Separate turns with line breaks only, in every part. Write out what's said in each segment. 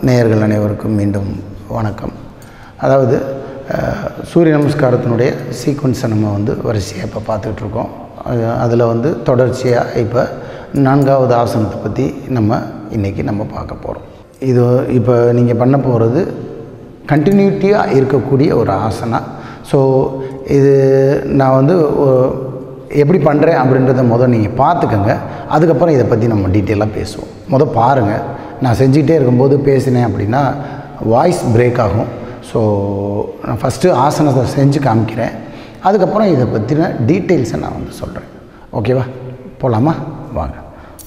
நேயர்கள் அனைவருக்கும் மீண்டும் வணக்கம் அதாவது அஹ், சூரிய நமஸ்காரத்தினுடைய சீக்வன்ஸை நம்ம வந்து வரிசையாக இப்போ பார்த்துக்கிட்டு இருக்கோம் அதில் வந்து தொடர்ச்சியாக இப்போ நான்காவது ஆசனத்தை பற்றி நம்ம இன்றைக்கி நம்ம பார்க்க போகிறோம் இது இப்போ நீங்கள் பண்ண போகிறது கண்டினியூட்டியாக இருக்கக்கூடிய ஒரு ஆசனா ஸோ இது நான் வந்து ஒ- எப்படி பண்ணுறேன் அப்படின்றத முதல் நீங்கள் பார்த்துக்கோங்க அதுக்கப்புறம் இதை பற்றி நம்ம டீட்டெயிலாக பேசுவோம் முதல் பாருங்கள் நான் செஞ்சுக்கிட்டே இருக்கும்போது பேசினேன் அப்படின்னா வாய்ஸ் பிரேக் ஆகும் ஸோ நான் ஃபஸ்ட்டு ஆசனத்தை செஞ்சு காமிக்கிறேன் அதுக்கப்புறம் இதை பற்றின டீட்டெயில்ஸை நான் வந்து சொல்கிறேன் ஓகேவா போகலாமா வாங்க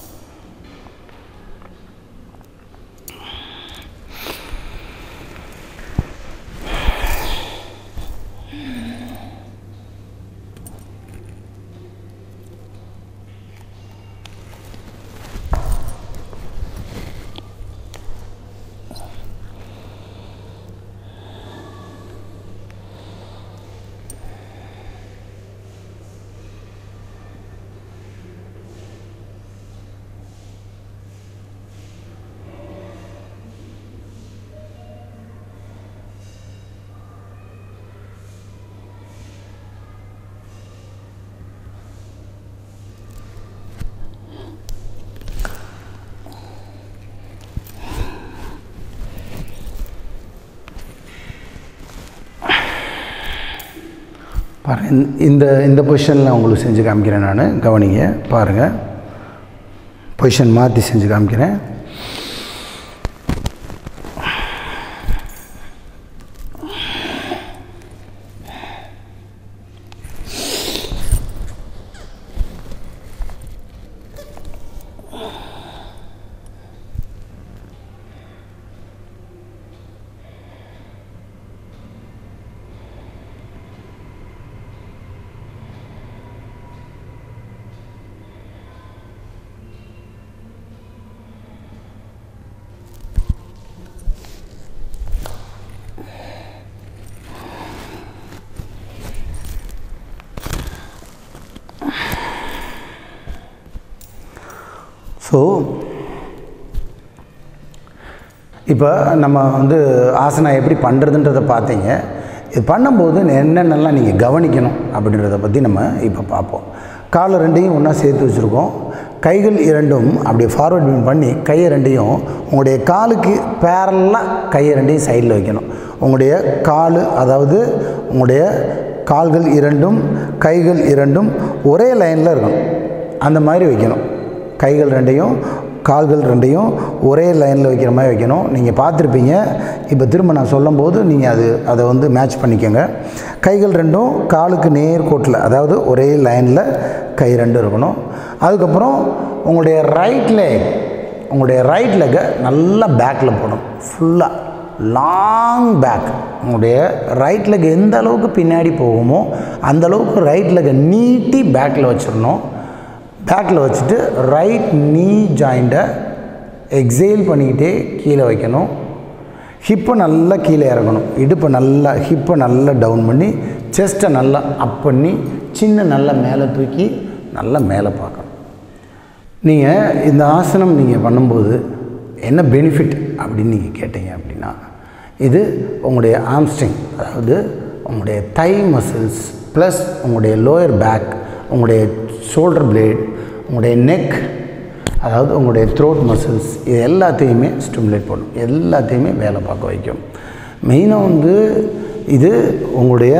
பாருங்கள் இந்த இந்த பொசிஷனில் உங்களுக்கு செஞ்சு காமிக்கிறேன் நான் கவனிங்க பாருங்கள் பொசிஷன் மாற்றி செஞ்சு காமிக்கிறேன் ஸோ இப்போ நம்ம வந்து ஆசனா எப்படி பண்ணுறதுன்றதை பார்த்தீங்க இது பண்ணும்போது என்னென்னலாம் நீங்கள் கவனிக்கணும் அப்படின்றத பற்றி நம்ம இப்போ பார்ப்போம் காலை ரெண்டையும் ஒன்றா சேர்த்து வச்சுருக்கோம் கைகள் இரண்டும் அப்படியே ஃபார்வர்ட் பண்ணி கையை ரெண்டையும் உங்களுடைய காலுக்கு பேரலாக கையை ரெண்டையும் சைடில் வைக்கணும் உங்களுடைய கால் அதாவது உங்களுடைய கால்கள் இரண்டும் கைகள் இரண்டும் ஒரே லைனில் இருக்கணும் அந்த மாதிரி வைக்கணும் கைகள் ரெண்டையும் கால்கள் ரெண்டையும் ஒரே லைனில் வைக்கிற மாதிரி வைக்கணும் நீங்கள் பார்த்துருப்பீங்க இப்போ திரும்ப நான் சொல்லும்போது நீங்கள் அது அதை வந்து மேட்ச் பண்ணிக்கோங்க கைகள் ரெண்டும் காலுக்கு நேர்கோட்டில் அதாவது ஒரே லைனில் கை ரெண்டும் இருக்கணும் அதுக்கப்புறம் உங்களுடைய ரைட் leg உங்களுடைய ரைட் லெக்கை நல்லா பேக்கில் போடணும் ஃபுல்லாக லாங் பேக் உங்களுடைய ரைட் லெக் எந்த அளவுக்கு பின்னாடி போகுமோ அந்த அளவுக்கு ரைட் லெக்கை நீட்டி பேக்கில் வச்சிடணும் பேக்கில் வச்சுட்டு ரைட் நீ ஜாயிண்ட்டை எக்ஸேல் பண்ணிக்கிட்டே கீழே வைக்கணும் ஹிப்பை நல்லா கீழே இறக்கணும் இடுப்பை நல்லா ஹிப்பை நல்லா டவுன் பண்ணி செஸ்ட்டை நல்லா அப் பண்ணி சின்ன நல்லா மேலே தூக்கி நல்லா மேலே பார்க்கணும் நீங்கள் இந்த ஆசனம் நீங்கள் பண்ணும்போது என்ன பெனிஃபிட் அப்படின்னு நீங்கள் கேட்டீங்க அப்படின்னா இது உங்களுடைய ஆம்ஸ்ட்ரிங் அதாவது உங்களுடைய தை மசில்ஸ் ப்ளஸ் உங்களுடைய லோயர் பேக் உங்களுடைய ஷோல்டர் பிளேட் உங்களுடைய நெக் அதாவது உங்களுடைய த்ரோட் மசில்ஸ் இது எல்லாத்தையுமே ஸ்டிமுலேட் பண்ணும் எல்லாத்தையுமே வேலை பார்க்க வைக்கும் மெயினாக வந்து இது உங்களுடைய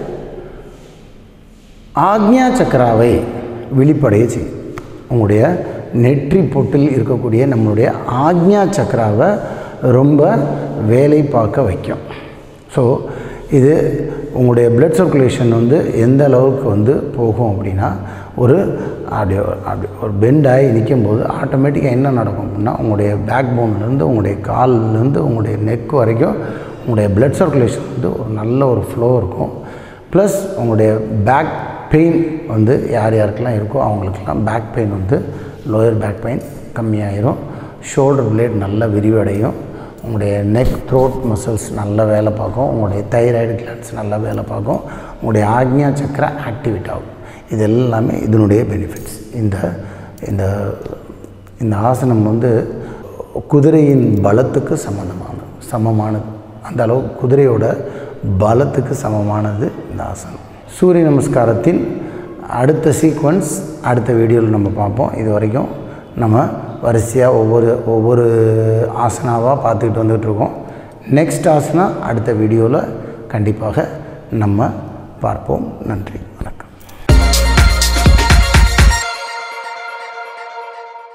ஆக்ஞா சக்கராவை விழிப்படைய செய்யும் உங்களுடைய நெற்றி பொட்டில் இருக்கக்கூடிய நம்மளுடைய ஆக்ஞா சக்கராவை ரொம்ப வேலை பார்க்க வைக்கும் ஸோ இது உங்களுடைய பிளட் சர்க்குலேஷன் வந்து எந்த அளவுக்கு வந்து போகும் அப்படின்னா ஒரு அப்படி அப்படி ஒரு பெண்ட் ஆகி நிற்கும்போது ஆட்டோமேட்டிக்காக என்ன நடக்கும் அப்படின்னா உங்களுடைய பேக் போன்லேருந்து உங்களுடைய கால்லேருந்து உங்களுடைய நெக் வரைக்கும் உங்களுடைய பிளட் சர்க்குலேஷன் வந்து ஒரு நல்ல ஒரு ஃப்ளோ இருக்கும் ப்ளஸ் உங்களுடைய பேக் பெயின் வந்து யார் யாருக்கெல்லாம் இருக்கோ அவங்களுக்கெல்லாம் பேக் பெயின் வந்து லோயர் பேக் பெயின் கம்மியாயிரும் ஷோல்டர் பிளேட் நல்லா விரிவடையும் உங்களுடைய நெக் த்ரோட் மசில்ஸ் நல்லா வேலை பார்க்கும் உங்களுடைய தைராய்டு கிளான்ஸ் நல்லா வேலை பார்க்கும் உங்களுடைய ஆக்ஞா சக்கரை ஆக்டிவேட் ஆகும் இது எல்லாமே இதனுடைய பெனிஃபிட்ஸ் இந்த இந்த இந்த ஆசனம் வந்து குதிரையின் பலத்துக்கு சம்மந்தமானது சமமானது அந்த அளவு குதிரையோட பலத்துக்கு சமமானது இந்த ஆசனம் சூரிய நமஸ்காரத்தின் அடுத்த சீக்வன்ஸ் அடுத்த வீடியோவில் நம்ம பார்ப்போம் இது வரைக்கும் நம்ம வரிசையாக ஒவ்வொரு ஒவ்வொரு ஆசனாவாக பார்த்துக்கிட்டு வந்துகிட்ருக்கோம் நெக்ஸ்ட் ஆசனா அடுத்த வீடியோவில் கண்டிப்பாக நம்ம பார்ப்போம் நன்றி